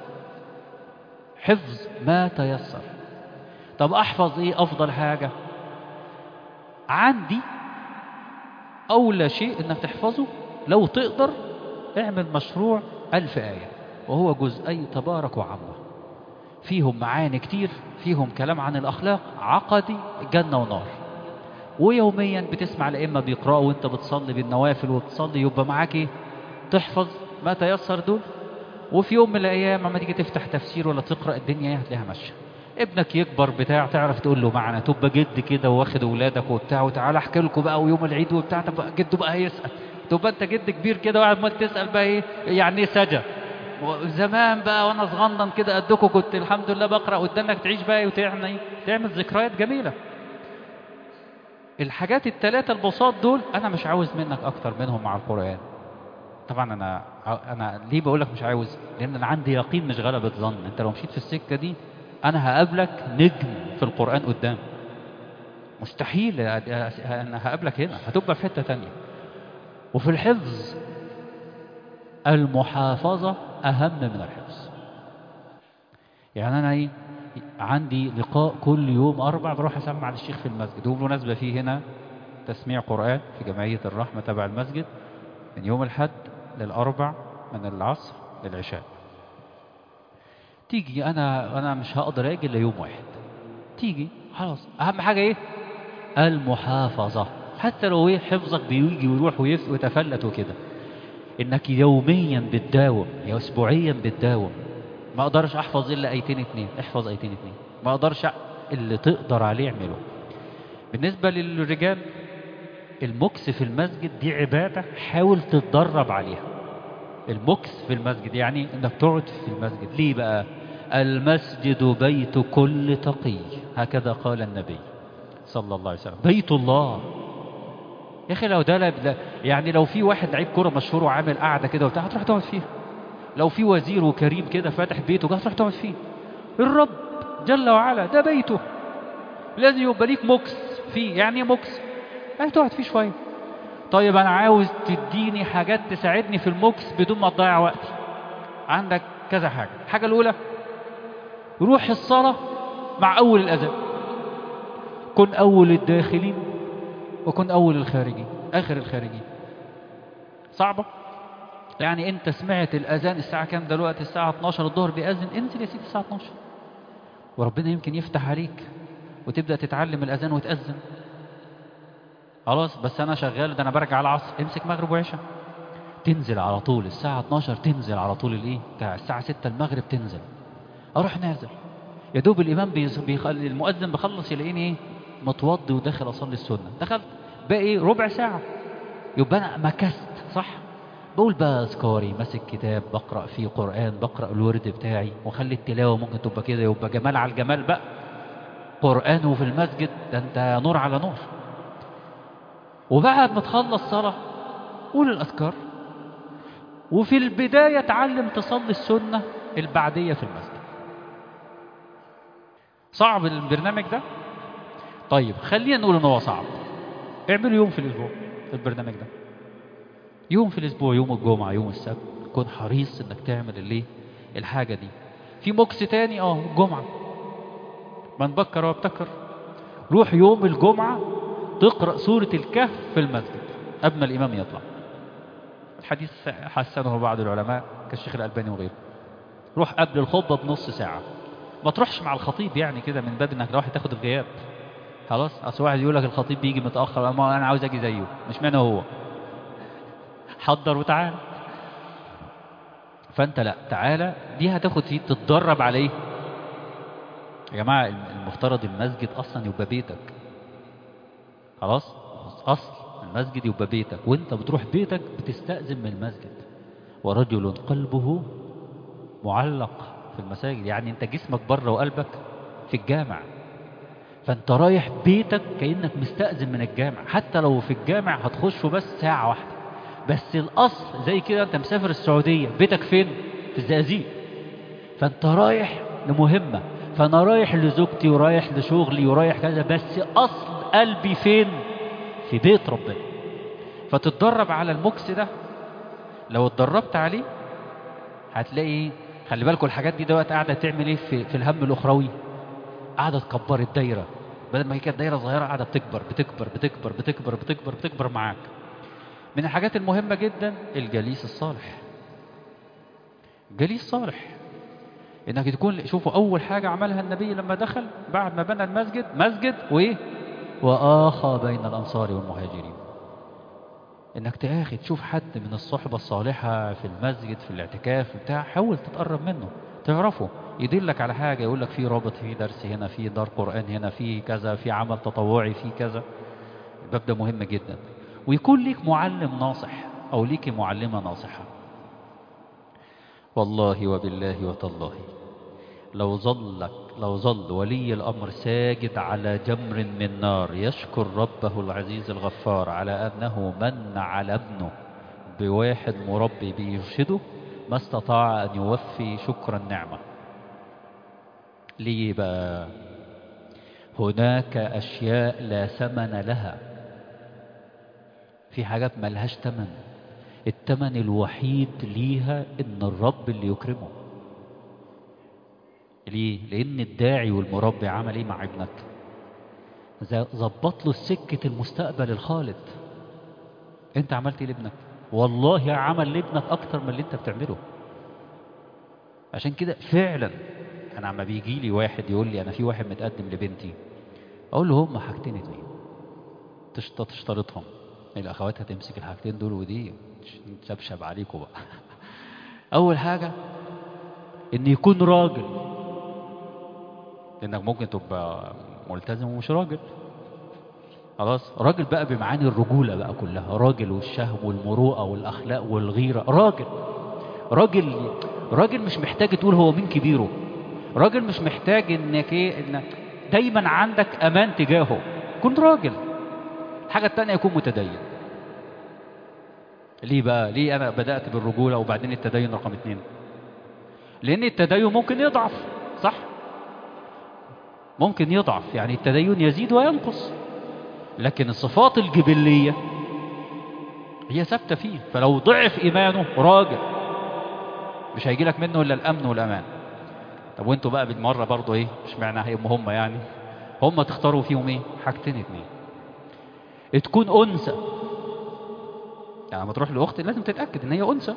حفظ ما تيسر طب احفظ ايه افضل حاجة عندي أولى شيء إنك تحفظه لو تقدر اعمل مشروع ألف آية وهو جزئي تبارك وعمه فيهم معاني كتير فيهم كلام عن الأخلاق عقدي جنة ونار ويوميا بتسمع الأئمة بيقرأوا وانت بتصلي بالنوافل وبتصلي يبقى معاك ايه تحفظ ما تيسر دول وفي يوم من الأيام لما تيجي تفتح تفسير ولا تقرأ الدنيا ايه هتلاقيها ماشية ابنك يكبر بتاع تعرف تقول له معنا تبقى جد كده واخد اولادك وبتاع وتعالى احكي لكم بقى ويوم العيد وبتاع طب جده بقى هيسال تبقى انت جد كبير كده وقاعد ما تسال بقى ايه يعني ايه سجا زمان بقى وانا صغنن كده قدكم كنت الحمد لله بقرا قدامك تعيش بقى وتعمل ايه تعمل ذكريات جميله الحاجات الثلاثه البساط دول انا مش عاوز منك اكتر منهم مع القران طبعا انا انا ليه بقول لك مش عاوز لان انا عندي يقين مش غلبة ظن انت لو مشيت في السكه دي انا هقابلك نجم في القران قدام مستحيل انا هقابلك هنا هتبقى في حته تانية وفي الحفظ المحافظه اهم من الحفظ يعني انا ايه عندي لقاء كل يوم اربع بروح اسمع للشيخ في المسجد وبالمناسبه في هنا تسميع قران في جمعيه الرحمه تبع المسجد من يوم الحد للأربع من العصر للعشاء تيجي أنا أنا مش هقدر أجي إلا يوم واحد تيجي خلاص أهم حاجة إيه المحافظة حتى لو إيه حفظك بيجي ويروح ويف- ويتفلت وكده إنك يوميا بتداوم يا أسبوعيا بتداوم ما أقدرش أحفظ إلا آيتين اتنين احفظ آيتين اتنين ما أقدرش أ- اللي تقدر عليه اعمله بالنسبة للرجال المكس في المسجد دي عبادة حاول تتدرب عليها المكس في المسجد يعني انك تقعد في المسجد ليه بقى المسجد بيت كل تقي هكذا قال النبي صلى الله عليه وسلم بيت الله يا اخي لو ده لا يعني لو في واحد لعيب كوره مشهور وعامل قاعده كده وبتاع هتروح تقعد فيها لو في وزير وكريم كده فاتح بيته هتروح تقعد فيه الرب جل وعلا ده بيته لازم يبقى ليك مكس فيه يعني ايه مكس يعني تقعد فيه شويه طيب انا عاوز تديني حاجات تساعدني في المكس بدون ما تضيع وقتي عندك كذا حاجه الحاجه الاولى روح الصلاه مع اول الاذان كن اول الداخلين وكن اول الخارجين اخر الخارجين صعبه يعني انت سمعت الاذان الساعه كام دلوقتي الساعه 12 الظهر بيأذن انزل يا سيدي الساعه 12 وربنا يمكن يفتح عليك وتبدأ تتعلم الأذان وتأذن خلاص بس أنا شغال ده أنا برجع العصر امسك مغرب وعشاء تنزل على طول الساعة 12 تنزل على طول الإيه الساعة 6 المغرب تنزل أروح نازل يا دوب الإمام بيخ... بيخ... المؤذن بخلص يلاقيني إيه متوضي وداخل أصلي السنة دخلت باقي ربع ساعة يبقى أنا مكست صح بقول بقى أذكاري ماسك كتاب بقرأ فيه قرآن بقرأ الورد بتاعي وخلي التلاوة ممكن تبقى كده يبقى جمال على الجمال بقى قرآن في المسجد ده أنت نور على نور وبعد ما تخلص صلاة قول الأذكار وفي البداية تعلم تصلي السنة البعدية في المسجد صعب البرنامج ده طيب خلينا نقول ان هو صعب اعملوا يوم في الاسبوع البرنامج ده يوم في الاسبوع يوم الجمعة يوم السبت كن حريص انك تعمل الايه الحاجة دي في موكس تاني اه الجمعة من بكر وابتكر روح يوم الجمعة تقرأ سورة الكهف في المسجد قبل ما الإمام يطلع الحديث حسنه بعض العلماء كالشيخ الألباني وغيره روح قبل الخطبة بنص ساعة ما تروحش مع الخطيب يعني كده من باب انك رايح تاخد الغياب خلاص اصل واحد يقول لك الخطيب بيجي متاخر ما انا عاوز اجي زيه مش معنى هو حضر وتعال فانت لا تعالى دي هتاخد فيه تتدرب عليه يا جماعه المفترض المسجد اصلا يبقى بيتك خلاص اصل المسجد يبقى بيتك وانت بتروح بيتك بتستأذن من المسجد ورجل قلبه معلق في المساجد يعني انت جسمك بره وقلبك في الجامع فانت رايح بيتك كأنك مستأذن من الجامع حتى لو في الجامع هتخشه بس ساعة واحدة بس الأصل زي كده انت مسافر السعودية بيتك فين في الزقازيق فانت رايح لمهمة فانا رايح لزوجتي ورايح لشغلي ورايح كذا بس أصل قلبي فين في بيت ربنا فتتدرب على المكس ده لو اتدربت عليه هتلاقي خلي بالكم الحاجات دي دلوقتي قاعده تعمل ايه في, في الهم الاخروي قاعده تكبر الدايره بدل ما هي كانت دايره صغيره قاعده بتكبر بتكبر بتكبر بتكبر بتكبر بتكبر معاك من الحاجات المهمه جدا الجليس الصالح جليس صالح انك تكون شوفوا اول حاجه عملها النبي لما دخل بعد ما بنى المسجد مسجد وايه واخى بين الانصار والمهاجرين انك تاخد تشوف حد من الصحبة الصالحة في المسجد في الاعتكاف بتاع حاول تتقرب منه تعرفه يدلك على حاجة يقول لك في رابط في درس هنا في دار قرآن هنا في كذا في عمل تطوعي في كذا الباب ده مهم جدا ويكون ليك معلم ناصح او ليك معلمة ناصحة والله وبالله وتالله لو ظلك لو ظل ولي الأمر ساجد على جمر من نار يشكر ربه العزيز الغفار على أنه من على ابنه بواحد مربي بيرشده ما استطاع أن يوفي شكر النعمة ليه بقى هناك أشياء لا ثمن لها في حاجات ملهاش ثمن الثمن الوحيد ليها إن الرب اللي يكرمه ليه؟ لأن الداعي والمربي عمل إيه مع ابنك؟ ظبط له سكة المستقبل الخالد. أنت عملت إيه لابنك؟ والله عمل لابنك أكتر من اللي أنت بتعمله. عشان كده فعلا أنا عم بيجي لي واحد يقول لي أنا في واحد متقدم لبنتي. أقول له هم حاجتين اتنين. تشترطهم. الأخوات هتمسك الحاجتين دول ودي تشبشب عليكم بقى. أول حاجة إن يكون راجل لانك ممكن تبقى ملتزم ومش راجل خلاص راجل بقى بمعاني الرجولة بقى كلها راجل والشهم والمروءة والأخلاق والغيرة راجل راجل راجل مش محتاج تقول هو مين كبيره راجل مش محتاج انك ايه ان دايما عندك امان تجاهه كن راجل الحاجة التانية يكون متدين ليه بقى ليه انا بدأت بالرجولة وبعدين التدين رقم اتنين لان التدين ممكن يضعف صح ممكن يضعف يعني التدين يزيد وينقص لكن الصفات الجبلية هي ثابتة فيه فلو ضعف إيمانه راجل مش هيجي لك منه إلا الأمن والأمان طب وانتوا بقى بالمرة برضو ايه مش معنى هم هم يعني هم تختاروا فيهم ايه حاجتين اتنين تكون أنثى يعني لما تروح لأخت لازم تتأكد ان هي أنثى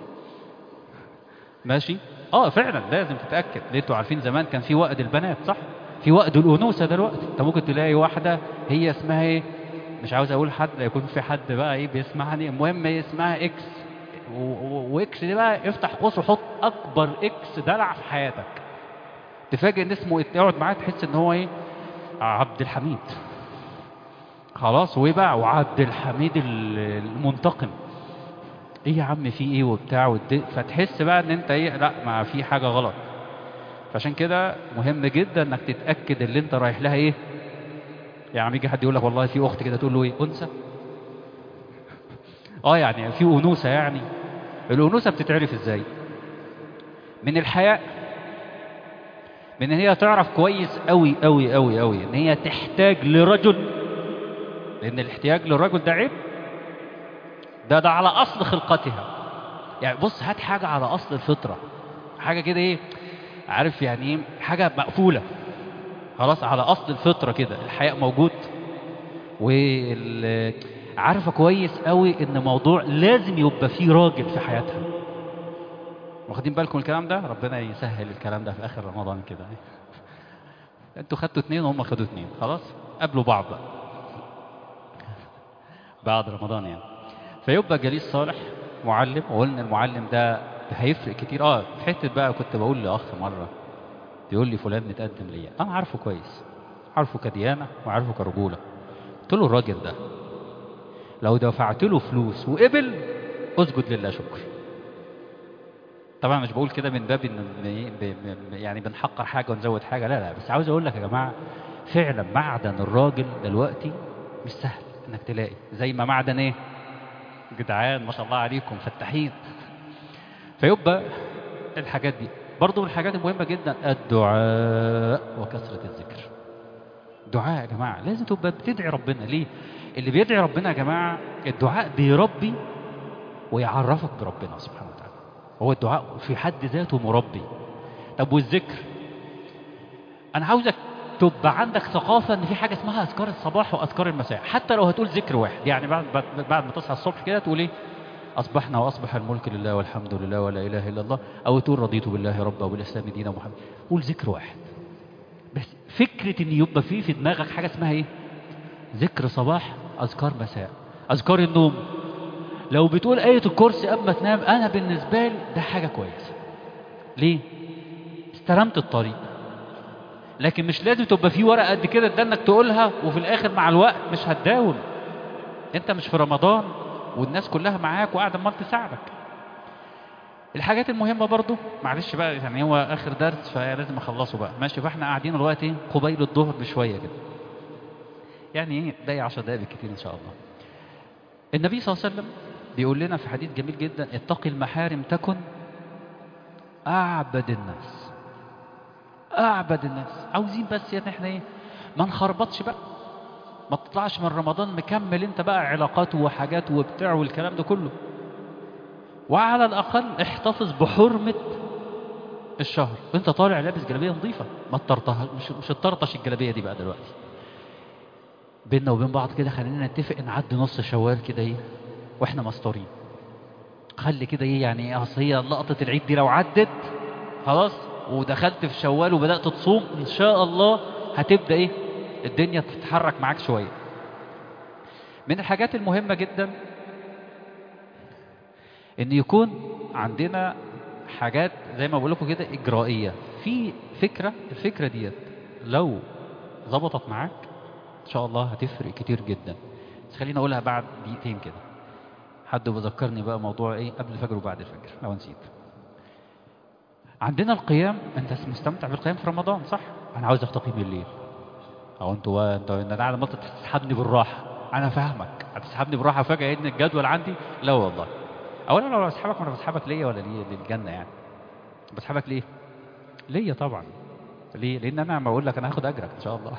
ماشي اه فعلا لازم تتأكد ليه انتوا عارفين زمان كان في وقت البنات صح في وقت الأنوثة دلوقتي انت ممكن تلاقي واحدة هي اسمها ايه مش عاوز اقول حد يكون في حد بقى ايه بيسمعني المهم هي اسمها اكس و- و- واكس دي بقى افتح قوس وحط اكبر اكس دلع في حياتك تفاجئ ان اسمه يقعد معاه تحس ان هو ايه عبد الحميد خلاص وايه بقى وعبد الحميد ال- المنتقم ايه يا عم في ايه وبتاع والد- فتحس بقى ان انت ايه لا ما في حاجة غلط فعشان كده مهم جدا انك تتأكد اللي انت رايح لها ايه يعني يجي حد يقول لك والله في اخت كده تقول له ايه انثى اه يعني في انوثه يعني الانوثه بتتعرف ازاي من الحياء من ان هي تعرف كويس قوي قوي قوي قوي ان هي تحتاج لرجل لان الاحتياج للرجل ده عيب ده ده على اصل خلقتها يعني بص هات حاجه على اصل الفطره حاجه كده ايه عارف يعني ايه حاجه مقفوله خلاص على اصل الفطره كده الحياء موجود وال عارفه كويس قوي ان موضوع لازم يبقى فيه راجل في حياتها واخدين بالكم الكلام ده ربنا يسهل الكلام ده في اخر رمضان كده انتوا خدتوا اتنين وهم خدوا اتنين خلاص قابلوا بعض بقى بعد رمضان يعني فيبقى جليس صالح معلم وقلنا المعلم ده هيفرق كتير اه في حته بقى كنت بقول لاخ مره بيقول لي فلان متقدم ليا انا عارفه كويس عارفه كديانه وعارفه كرجوله قلت له الراجل ده لو دفعت له فلوس وقبل اسجد لله شكر طبعا مش بقول كده من باب ان إن ب- ب- يعني بنحقر حاجه ونزود حاجه لا لا بس عاوز اقول لك يا جماعه فعلا معدن الراجل دلوقتي مش سهل انك تلاقي زي ما معدن ايه جدعان ما شاء الله عليكم فتاحين فيبقى الحاجات دي برضو من الحاجات المهمه جدا الدعاء وكثره الذكر دعاء يا جماعه لازم تبقى بتدعي ربنا ليه اللي بيدعي ربنا يا جماعه الدعاء بيربي ويعرفك بربنا سبحانه وتعالى هو الدعاء في حد ذاته مربي طب والذكر انا عاوزك تبقى عندك ثقافة ان في حاجة اسمها اذكار الصباح واذكار المساء حتى لو هتقول ذكر واحد يعني بعد بعد, بعد ما تصحى الصبح كده تقول ايه اصبحنا واصبح الملك لله والحمد لله ولا اله الا الله او تقول رضيت بالله ربا وبالاسلام دينا محمد قول ذكر واحد بس فكرة ان يبقى في في دماغك حاجة اسمها ايه ذكر صباح اذكار مساء اذكار النوم لو بتقول آية الكرسي قبل ما تنام أنا بالنسبة لي ده حاجة كويسة ليه؟ استلمت الطريق لكن مش لازم تبقى في ورقة قد كده ده انك تقولها وفي الآخر مع الوقت مش هتداوم انت مش في رمضان والناس كلها معاك وقاعدة امال تساعدك الحاجات المهمة برضو معلش بقى يعني هو آخر درس فلازم أخلصه بقى ماشي فاحنا قاعدين دلوقتي قبيل الظهر بشوية كده يعني ايه باقي 10 دقايق بالكتير إن شاء الله النبي صلى الله عليه وسلم بيقول لنا في حديث جميل جدا اتقي المحارم تكن أعبد الناس أعبد الناس عاوزين بس يعني احنا ايه ما نخربطش بقى ما تطلعش من رمضان مكمل انت بقى علاقات وحاجات وبتاع والكلام ده كله وعلى الأقل احتفظ بحرمة الشهر وانت طالع لابس جلابية نظيفة ما تطرطها مش مش تطرطش الجلابية دي بقى دلوقتي بيننا وبين بعض كده خلينا نتفق نعدي نص شوال كده ايه واحنا مستورين خلي كده ايه يعني ايه اصل هي لقطة العيد دي لو عدت خلاص ودخلت في شوال وبدأت تصوم ان شاء الله هتبدأ ايه الدنيا تتحرك معاك شوية من الحاجات المهمة جدا ان يكون عندنا حاجات زي ما بقول لكم كده اجرائية في فكرة الفكرة ديت لو ظبطت معاك ان ان شاء الله هتفرق كتير جدا بس خليني اقولها بعد دقيقتين كده حد بذكرني بقى موضوع ايه قبل الفجر وبعد الفجر لو نسيت عندنا القيام انت مستمتع بالقيام في رمضان صح انا عاوز اقيم الليل او انتوا انت انت قاعد عمال تسحبني بالراحه انا فاهمك هتسحبني بالراحه فجاه ان الجدول عندي لا والله اولا لو بسحبك وانا بسحبك ليا ولا ليه للجنه يعني بسحبك ليه ليا طبعا ليه لان انا ما اقول لك انا هاخد اجرك ان شاء الله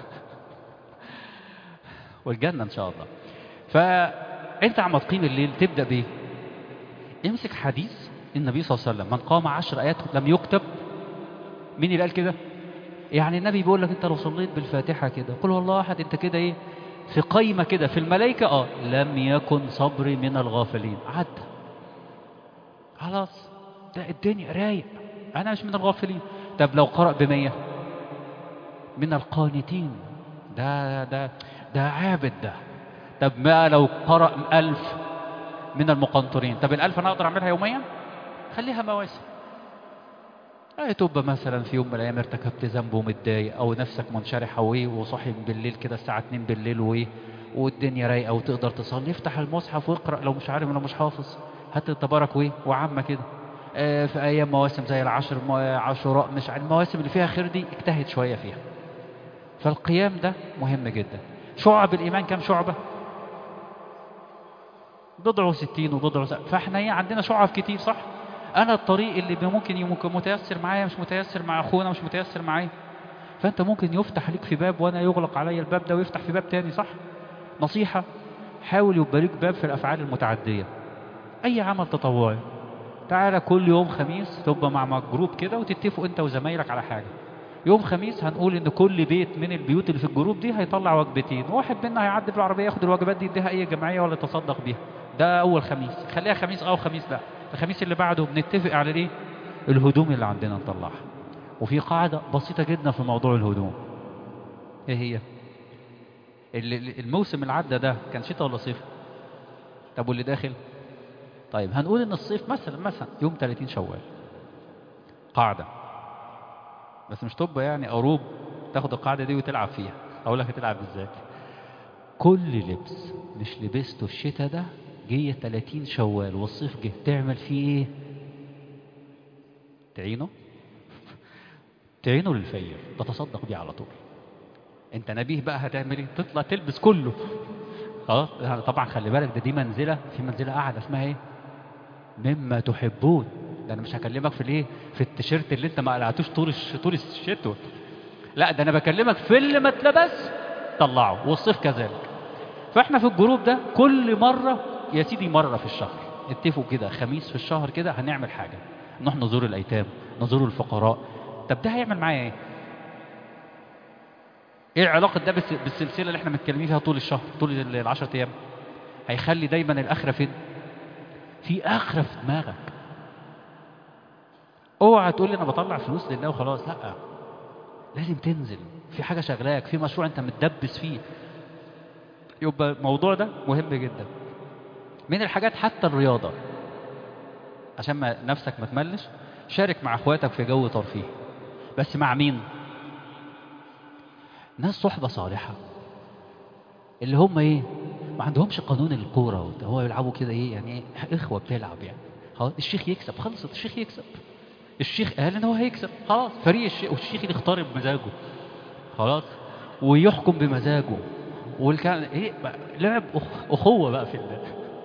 والجنه ان شاء الله فانت عم تقيم الليل تبدا بايه امسك حديث النبي صلى الله عليه وسلم من قام عشر ايات لم يكتب مين اللي قال كده يعني النبي بيقول لك انت لو صليت بالفاتحه كده قل والله احد انت كده ايه في قايمه كده في الملائكه اه لم يكن صبري من الغافلين عدى خلاص ده الدنيا رايق انا مش من الغافلين طب لو قرأ بمية من القانتين ده ده ده عابد ده طب ما لو قرأ ألف من المقنطرين طب الألف أنا أقدر أعملها يوميا خليها مواسم آه تبقى مثلا في يوم من الأيام ارتكبت ذنب ومتضايق أو نفسك منشرحة وإيه وصاحي بالليل كده الساعة 2 بالليل وإيه والدنيا رايقة وتقدر تصلي افتح المصحف واقرأ لو مش عارف لو مش حافظ هات تبارك وإيه وعامة كده آه في أيام مواسم زي العشر عاشوراء مش المواسم اللي فيها خير دي اجتهد شوية فيها فالقيام ده مهم جدا شعب الإيمان كم شعبة بضع وستين وبضع وستين فاحنا ايه عندنا شعب كتير صح انا الطريق اللي ممكن يمكن متيسر معايا مش متيسر مع اخونا مش متيسر معايا فانت ممكن يفتح ليك في باب وانا يغلق عليا الباب ده ويفتح في باب تاني صح نصيحة حاول يبقى ليك باب في الافعال المتعدية اي عمل تطوعي تعالى كل يوم خميس تبقى مع جروب كده وتتفقوا انت وزمايلك على حاجة يوم خميس هنقول ان كل بيت من البيوت اللي في الجروب دي هيطلع وجبتين واحد منا هيعدي بالعربيه ياخد الوجبات دي يديها اي جمعيه ولا يتصدق بيها ده اول خميس خليها خميس اه وخميس لا الخميس اللي بعده بنتفق على ايه الهدوم اللي عندنا نطلعها وفي قاعده بسيطه جدا في موضوع الهدوم ايه هي الموسم اللي عدى ده كان شتاء ولا صيف طب واللي داخل طيب هنقول ان الصيف مثلا مثلا يوم 30 شوال قاعده بس مش طب يعني قروب تاخد القاعده دي وتلعب فيها اقول لك هتلعب ازاي كل لبس مش لبسته الشتاء ده جه 30 شوال والصيف جه تعمل فيه ايه تعينه تعينه للفير تتصدق بيه على طول انت نبيه بقى هتعمل ايه تطلع تلبس كله خلاص طبعا خلي بالك ده دي منزله في منزله اعلى اسمها ايه مما تحبون ده انا مش هكلمك في الايه في التيشيرت اللي انت ما قلعتوش طول الش... طول الشتوى لا ده انا بكلمك في اللي ما اتلبس طلعه والصيف كذلك فاحنا في الجروب ده كل مره يا سيدي مره في الشهر اتفقوا كده خميس في الشهر كده هنعمل حاجه نروح نزور الايتام نزور الفقراء طب ده هيعمل معايا ايه ايه علاقه ده بالسلسله اللي احنا متكلمين فيها طول الشهر طول العشر ايام هيخلي دايما الاخره فين في اخره في دماغك اوعى تقول لي انا بطلع فلوس لله وخلاص لا لازم تنزل في حاجه شغلاك في مشروع انت متدبس فيه يبقى الموضوع ده مهم جدا من الحاجات حتى الرياضه عشان ما نفسك ما تملش شارك مع اخواتك في جو ترفيه بس مع مين ناس صحبه صالحه اللي هم ايه ما عندهمش قانون الكوره هو بيلعبوا كده ايه يعني ايه اخوه بتلعب يعني خلاص الشيخ يكسب خلصت الشيخ يكسب الشيخ قال ان هو هيكسب خلاص فريق الشيخ والشيخ اللي يختار بمزاجه خلاص ويحكم بمزاجه والكلام ايه بقى لعب أخ... اخوه بقى في الله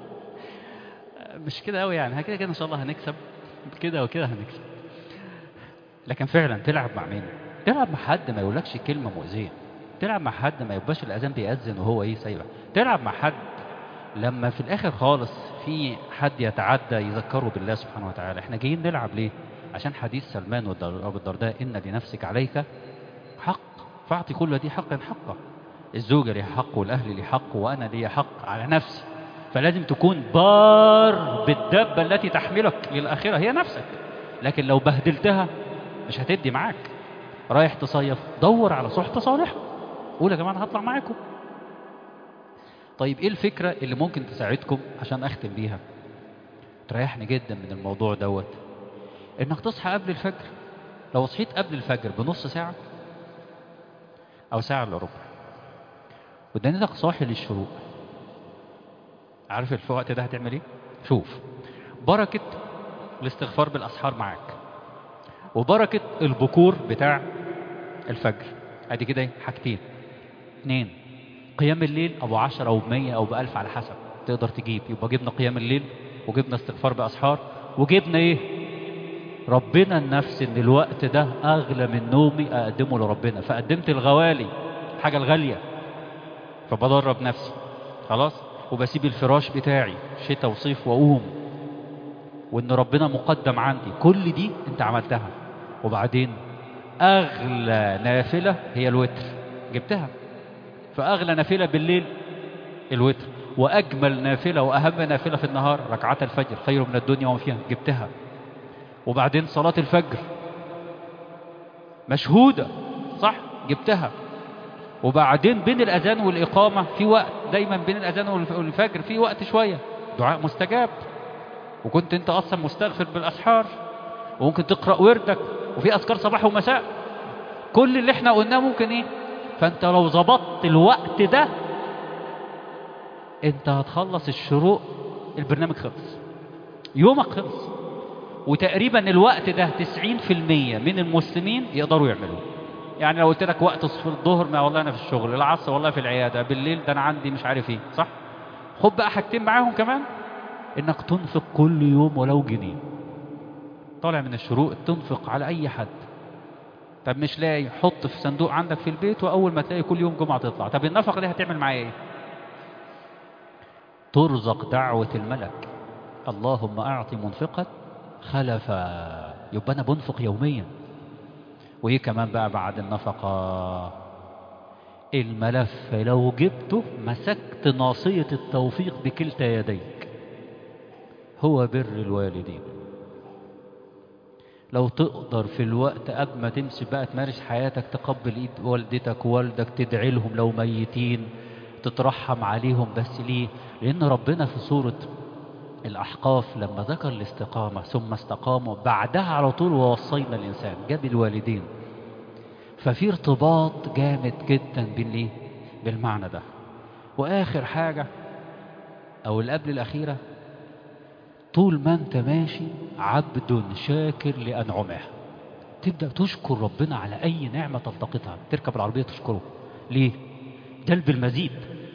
مش كده قوي يعني كده كده ان شاء الله هنكسب كده وكده هنكسب لكن فعلا تلعب مع مين تلعب مع حد ما يقولكش كلمه مؤذيه تلعب مع حد ما يبقاش الاذان بيأذن وهو ايه سايبك تلعب مع حد لما في الاخر خالص في حد يتعدى يذكره بالله سبحانه وتعالى احنا جايين نلعب ليه عشان حديث سلمان وابو الدرداء ان لنفسك عليك حق فاعطي كل ذي حق حقه الزوجه ليها حق والاهل لي حق وانا لي حق على نفسي فلازم تكون بار بالدابه التي تحملك للاخره هي نفسك لكن لو بهدلتها مش هتدي معاك رايح تصيف دور على صحبه صالحه قول يا جماعه انا هطلع معاكم طيب ايه الفكره اللي ممكن تساعدكم عشان اختم بيها تريحني جدا من الموضوع دوت انك تصحى قبل الفجر لو صحيت قبل الفجر بنص ساعة او ساعة الا ربع ودنيتك صاحي للشروق عارف في الوقت ده هتعمل ايه شوف بركة الاستغفار بالأسحار معاك وبركة البكور بتاع الفجر ادي كده حاجتين اتنين قيام الليل ابو عشرة او بمية او بألف على حسب تقدر تجيب يبقى جبنا قيام الليل وجبنا استغفار بأسحار وجبنا ايه ربنا النفس ان الوقت ده اغلى من نومي اقدمه لربنا فقدمت الغوالي الحاجة الغالية فبدرب نفسي خلاص وبسيب الفراش بتاعي شتاء وصيف واقوم وان ربنا مقدم عندي كل دي انت عملتها وبعدين اغلى نافلة هي الوتر جبتها فاغلى نافلة بالليل الوتر واجمل نافلة واهم نافلة في النهار ركعات الفجر خير من الدنيا وما فيها جبتها وبعدين صلاة الفجر مشهودة صح جبتها وبعدين بين الأذان والإقامة في وقت دايما بين الأذان والفجر في وقت شوية دعاء مستجاب وكنت انت أصلا مستغفر بالأسحار وممكن تقرأ وردك وفي أذكار صباح ومساء كل اللي احنا قلناه ممكن ايه فانت لو ظبطت الوقت ده انت هتخلص الشروق البرنامج خلص يومك خلص وتقريبا الوقت ده 90% من المسلمين يقدروا يعملوه يعني لو قلت لك وقت الظهر ما والله انا في الشغل العصر والله في العياده بالليل ده انا عندي مش عارف ايه صح خد بقى حاجتين معاهم كمان انك تنفق كل يوم ولو جنيه طالع من الشروق تنفق على اي حد طب مش لاقي حط في صندوق عندك في البيت واول ما تلاقي كل يوم جمعه تطلع طب النفقه دي هتعمل معايا ايه ترزق دعوه الملك اللهم اعط منفقا خلفا يبقى انا بنفق يوميا وايه كمان بقى بعد النفقة الملف لو جبته مسكت ناصية التوفيق بكلتا يديك هو بر الوالدين لو تقدر في الوقت قبل ما تمشي بقى تمارس حياتك تقبل ايد والدتك ووالدك تدعي لهم لو ميتين تترحم عليهم بس ليه لان ربنا في سورة الأحقاف لما ذكر الاستقامة ثم استقاموا بعدها على طول ووصينا الإنسان جاب الوالدين ففي ارتباط جامد جدا بالإيه؟ بالمعنى ده وآخر حاجة أو اللي قبل الأخيرة طول ما أنت ماشي عبد شاكر لأنعمه تبدأ تشكر ربنا على أي نعمة تلتقطها تركب العربية تشكره ليه؟ جلب المزيد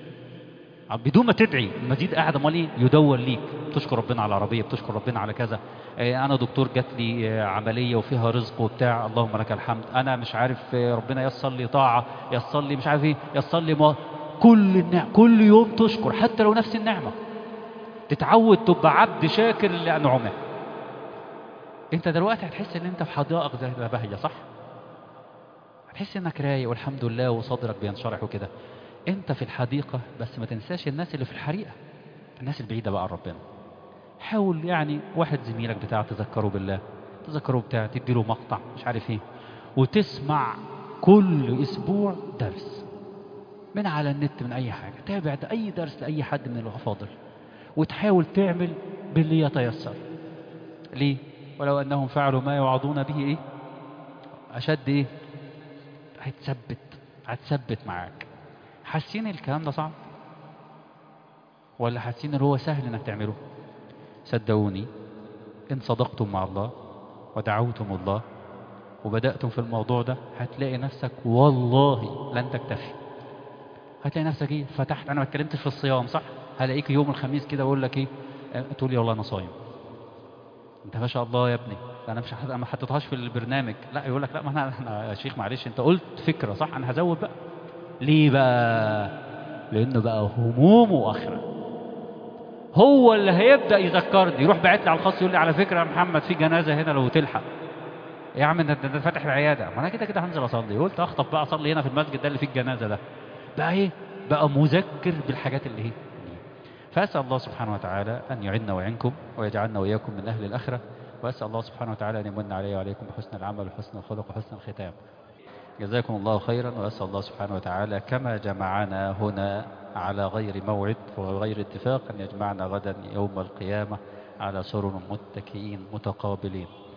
بدون ما تدعي المزيد قاعد امال ايه يدور ليك بتشكر ربنا على العربيه بتشكر ربنا على كذا آه انا دكتور جات لي آه عمليه وفيها رزق وبتاع اللهم لك الحمد انا مش عارف آه ربنا يسر لي طاعه يسر لي مش عارف ايه يسر لي ما كل النعم كل يوم تشكر حتى لو نفس النعمه تتعود تبقى عبد شاكر لانعمه انت دلوقتي هتحس ان انت في حدائق زي بهجه صح هتحس انك رايق والحمد لله وصدرك بينشرح وكده انت في الحديقة بس ما تنساش الناس اللي في الحريقة الناس البعيدة بقى عن ربنا حاول يعني واحد زميلك بتاع تذكره بالله تذكره بتاع تديله مقطع مش عارف ايه وتسمع كل اسبوع درس من على النت من اي حاجة تابع ده اي درس لاي حد من الافاضل وتحاول تعمل باللي يتيسر ليه ولو انهم فعلوا ما يوعظون به ايه اشد ايه هتثبت هتثبت معاك حاسين الكلام ده صعب ولا حاسين ان هو سهل انك تعمله صدقوني ان صدقتم مع الله ودعوتم الله وبدأتم في الموضوع ده هتلاقي نفسك والله لن تكتفي هتلاقي نفسك ايه فتحت انا ما اتكلمتش في الصيام صح هلاقيك يوم الخميس كده اقول لك ايه تقول لي والله انا صايم انت ما شاء الله يا ابني انا مش ما حطيتهاش في البرنامج لا يقول لك لا ما انا, أنا يا شيخ معلش انت قلت فكره صح انا هزود بقى ليه بقى لانه بقى همومه اخره هو اللي هيبدا يذكرني يروح باعت لي على الخاص يقول لي على فكره يا محمد في جنازه هنا لو تلحق يا عم انت انت فاتح العياده ما انا كده كده هنزل اصلي قلت اخطف بقى اصلي هنا في المسجد ده اللي فيه الجنازه ده بقى ايه بقى مذكر بالحاجات اللي هي فاسال الله سبحانه وتعالى ان يعيننا ويعينكم ويجعلنا واياكم من اهل الاخره واسال الله سبحانه وتعالى ان يمن علي وعليكم بحسن العمل وحسن الخلق وحسن الختام جزاكم الله خيرا وأسأل الله سبحانه وتعالى كما جمعنا هنا على غير موعد وغير اتفاق أن يجمعنا غدا يوم القيامة على سرر متكئين متقابلين